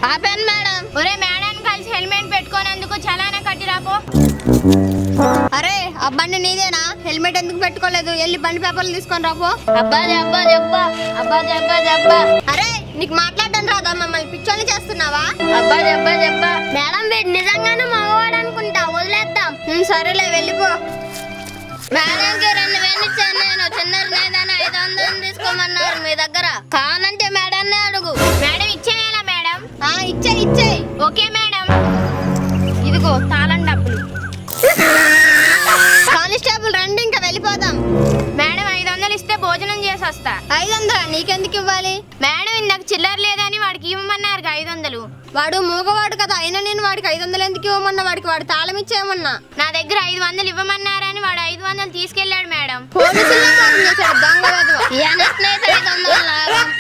ఆపాను madam ఒరే madam కలిసి helmet పెట్టుకోనందుకు చలానా కట్టి రాపో అరే ఆ బండి నీదేనా హెల్మెట్ ఎందుకు పెట్టుకోలేదు వెళ్ళి బండి పేపర్లు తీసుకొని రాపో అబ్బా జబ్బా జబ్బా అబ్బా జబ్బా జబ్బా అరే నీకు మాట్లాడడం రాదా మమ్మల్ని పిచ్చోని చేస్తున్నావా అబ్బా జబ్బా జబ్బా మేడం వీడు నిజంగానే మగవాడు అనుకుంటా వదిలేద్దాం ఉమ్, సరేలే వెళ్ళిపో మేడంకి రెండు వేలు ఇచ్చాను నేను చిన్నది ఏదైనా ఐదు వందలు తీసుకోమన్నారు మీ దగ్గర కానంటే మేడాన్నే అడుగు మేడం ఇచ్చేయాలా మేడం ఆ ఇచ్చే ఇచ్చే ఓకే మేడం ఇదిగో తాళం డబ్బులు కానిస్టేబుల్ రండి ఇంకా వెళ్ళిపోదాం మేడం ఐదు వందలు ఇస్తే భోజనం చేసి వస్తా ఐదు వందల నీకెందుకు ఇవ్వాలి మేడం ఇందాక చిల్లర లేదని వాడికి ఇవ్వమన్నారు ఐదు వందలు వాడు మూగవాడు కదా అయినా నేను వాడికి ఐదు వందలు ఎందుకు ఇవ్వమన్నా వాడికి వాడు తాళం ఇచ్చేయమన్నా నా దగ్గర ఐదు వందలు ఇవ్వమన్నారని వాడు ఐదు వందలు తీసుకెళ్ళాడు మేడం పోలీసులు దొంగ వెధవ. ఈ అన్నట్టు ఐదు వందలు లాభం